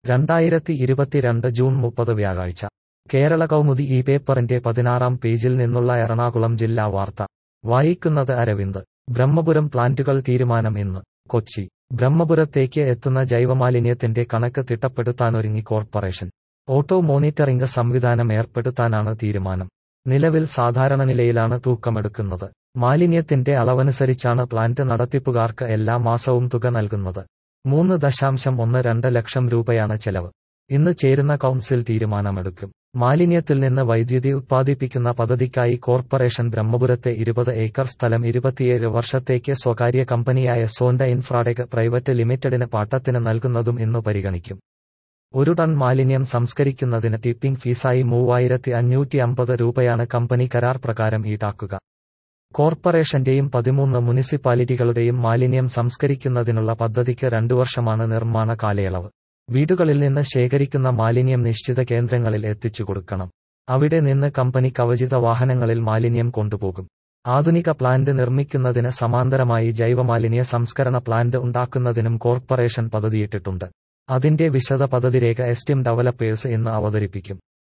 രണ്ടായിരത്തി ഇരുപത്തിരണ്ട് ജൂൺ മുപ്പത് വ്യാഴാഴ്ച കേരള കൗമുദി ഈ പേപ്പറിന്റെ പതിനാറാം പേജിൽ നിന്നുള്ള എറണാകുളം ജില്ലാ വാർത്ത വായിക്കുന്നത് അരവിന്ദ് ബ്രഹ്മപുരം പ്ലാന്റുകൾ തീരുമാനം ഇന്ന് കൊച്ചി ബ്രഹ്മപുരത്തേക്ക് എത്തുന്ന ജൈവമാലിന്യത്തിന്റെ കണക്ക് തിട്ടപ്പെടുത്താനൊരുങ്ങി കോർപ്പറേഷൻ ഓട്ടോ മോണിറ്ററിംഗ് സംവിധാനം ഏർപ്പെടുത്താനാണ് തീരുമാനം നിലവിൽ സാധാരണ നിലയിലാണ് തൂക്കമെടുക്കുന്നത് മാലിന്യത്തിന്റെ അളവനുസരിച്ചാണ് പ്ലാന്റ് നടത്തിപ്പുകാർക്ക് എല്ലാ മാസവും തുക നൽകുന്നത് മൂന്ന് ദശാംശം ഒന്ന് രണ്ട് ലക്ഷം രൂപയാണ് ചെലവ് ഇന്ന് ചേരുന്ന കൗൺസിൽ തീരുമാനമെടുക്കും മാലിന്യത്തിൽ നിന്ന് വൈദ്യുതി ഉത്പാദിപ്പിക്കുന്ന പദ്ധതിക്കായി കോർപ്പറേഷൻ ബ്രഹ്മപുരത്തെ ഇരുപത് ഏക്കർ സ്ഥലം ഇരുപത്തിയേഴ് വർഷത്തേക്ക് സ്വകാര്യ കമ്പനിയായ സോണ്ട ഇൻഫ്രാടെക് പ്രൈവറ്റ് ലിമിറ്റഡിന് പാട്ടത്തിന് നൽകുന്നതും ഇന്ന് പരിഗണിക്കും ഒരു ടൺ മാലിന്യം സംസ്കരിക്കുന്നതിന് ടിപ്പിംഗ് ഫീസായി മൂവായിരത്തി അഞ്ഞൂറ്റി അമ്പത് രൂപയാണ് കമ്പനി കരാർ പ്രകാരം ഈടാക്കുക കോർപ്പറേഷന്റെയും പതിമൂന്ന് മുനിസിപ്പാലിറ്റികളുടെയും മാലിന്യം സംസ്കരിക്കുന്നതിനുള്ള പദ്ധതിക്ക് രണ്ടു വർഷമാണ് നിർമ്മാണ കാലയളവ് വീടുകളിൽ നിന്ന് ശേഖരിക്കുന്ന മാലിന്യം നിശ്ചിത കേന്ദ്രങ്ങളിൽ എത്തിച്ചു കൊടുക്കണം അവിടെ നിന്ന് കമ്പനി കവചിത വാഹനങ്ങളിൽ മാലിന്യം കൊണ്ടുപോകും ആധുനിക പ്ലാന്റ് നിർമ്മിക്കുന്നതിന് സമാന്തരമായി ജൈവമാലിന്യ സംസ്കരണ പ്ലാന്റ് ഉണ്ടാക്കുന്നതിനും കോർപ്പറേഷൻ പദ്ധതിയിട്ടിട്ടുണ്ട് അതിന്റെ വിശദ പദ്ധതിരേഖ എസ്റ്റിം ഡെവലപ്പേഴ്സ് ഇന്ന് അവതരിപ്പിക്കും